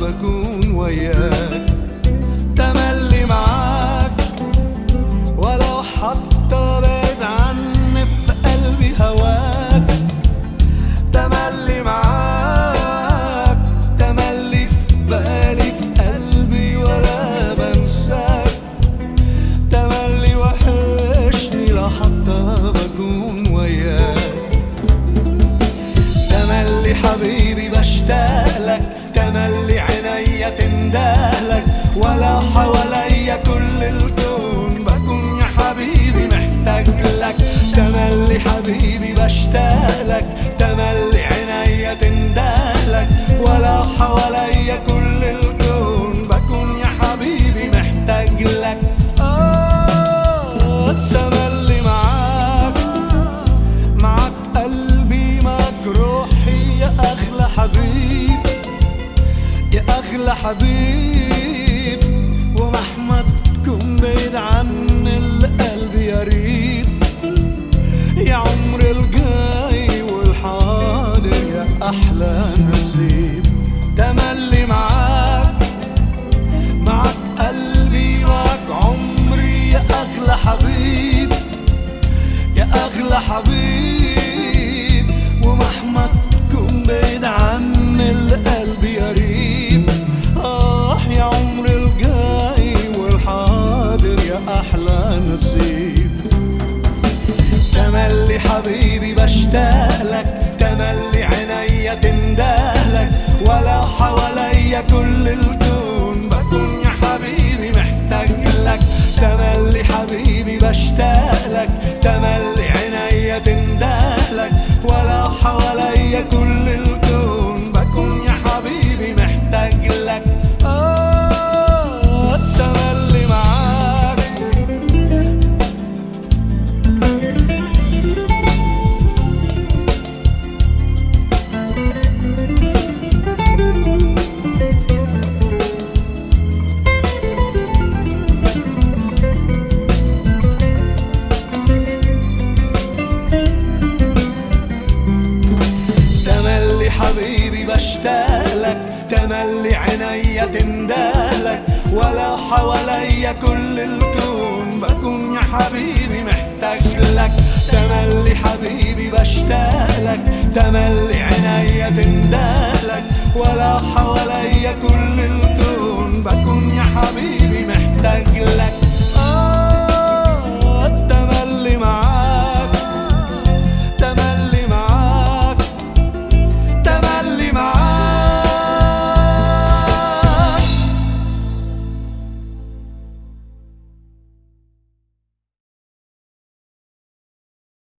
بكون وياك تملي معاك ولو حتى بعيد عني في قلبي هواك تملي معاك تملي في بالي في قلبي ولا بنساك تملي وحشني لو حتى بكون وياك تملي حبيبي بشتاقلك تملي عينيا تندهلك ولا حواليا كل الكون بكون يا حبيبي محتاج لك تملي حبيبي بشتاقلك تملي عينيا تندهلك ولا حواليا كل الكون بكون يا حبيبي محتاج لك آه تملي معاك معك قلبي معك روحي يا أغلى حبيب يا أغلى حبيب ومهما تكون بعيد عني القلب يريد يا عمر الجاي والحاضر يا أحلى نصيب تملي معاك معك قلبي معك عمري يا أغلى حبيب يا أغلى حبيب ومهما تكون بعيد عني القلب يريب آه يا عمر الجاي والحاضر يا أحلى نصيب تملي حبيبي بشتاقلك تملي عينيا تندهلك ولا حواليا كل الكون بكون يا حبيبي محتاج لك تملي حبيبي بشتاقلك تملي عينيا تندهلك ولا حواليا كل الكون بكون يا حبيبي محتاج لك آه تملي معاك تملي حبيبي بشتاقلك تملي عينيا تندهلك ولا حواليا كل الكون بكون يا حبيبي محتاج لك تملي حبيبي بشتاقلك تملي عينيا تندهلك ولا حواليا كل الكون بكون يا حبيبي